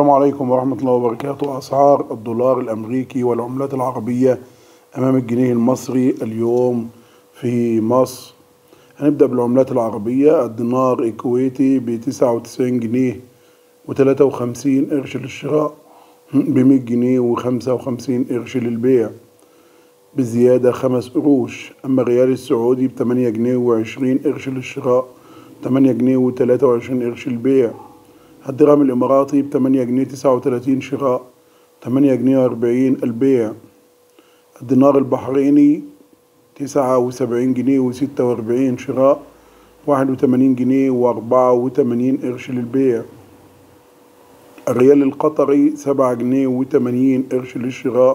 السلام عليكم ورحمة الله وبركاته أسعار الدولار الأمريكي والعملات العربية أمام الجنيه المصري اليوم في مصر هنبدأ بالعملات العربية الدينار الكويتي بتسعة وتسعين جنيه وتلاتة وخمسين قرش للشراء بمية جنيه وخمسة وخمسين قرش للبيع بزيادة خمس قروش أما الريال السعودي بتمانية جنيه وعشرين قرش للشراء تمانية جنيه وتلاتة وعشرين قرش للبيع الدرهم الإماراتي بتمانية جنيه تسعة وتلاتين شراء تمانية جنيه وأربعين البيع الدينار البحريني تسعة وسبعين جنيه وستة وأربعين شراء واحد وتمانين جنيه وأربعة وتمانين قرش للبيع الريال القطري سبعة جنيه وتمانين قرش للشراء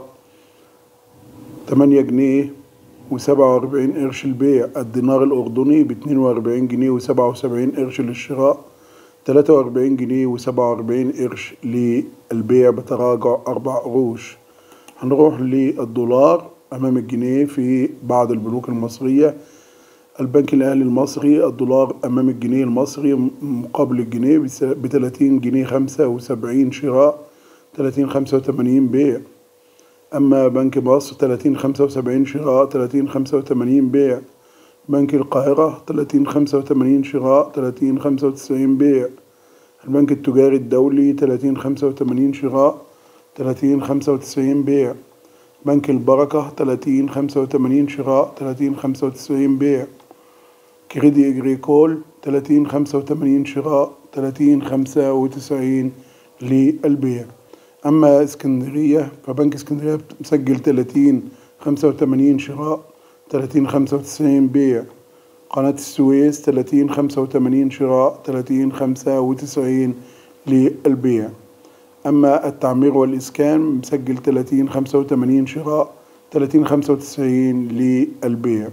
تمانية جنيه وسبعة وأربعين قرش البيع الدينار الأردني باتنين وأربعين جنيه وسبعة وسبعين قرش للشراء تلاتة وأربعين جنيه وسبعة وأربعين قرش للبيع بتراجع أربع قروش هنروح للدولار أمام الجنيه في بعض البنوك المصرية البنك الأهلي المصري الدولار أمام الجنيه المصري مقابل الجنيه بتلاتين جنيه خمسة وسبعين شراء تلاتين خمسة وتمانين بيع أما بنك مصر تلاتين خمسة وسبعين شراء تلاتين خمسة وتمانين بيع بنك القاهرة تلاتين خمسة وتمانين شراء تلاتين خمسة وتسعين بيع البنك التجاري الدولي تلاتين خمسة وتمانين شراء تلاتين خمسة وتسعين بيع بنك البركة تلاتين خمسة وتمانين شراء تلاتين خمسة وتسعين بيع كريدي إجريكول تلاتين خمسة وتمانين شراء تلاتين خمسة وتسعين للبيع أما اسكندرية فبنك اسكندرية مسجل تلاتين خمسة وتمانين شراء تلاتين خمسة وتسعين بيع قناة السويس تلاتين خمسة وتمانين شراء تلاتين خمسة وتسعين للبيع أما التعمير والإسكان مسجل تلاتين خمسة وتمانين شراء تلاتين خمسة وتسعين للبيع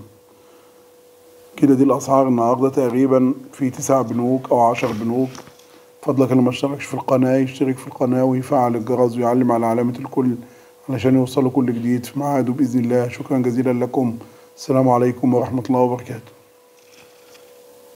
كده دي الأسعار النهاردة تقريبا في تسع بنوك أو عشر بنوك فضلك اللي ما اشتركش في القناة يشترك في القناة ويفعل الجرس ويعلم على علامة الكل علشان يوصلوا كل جديد في ميعاده بإذن الله شكرا جزيلا لكم السلام عليكم ورحمة الله وبركاته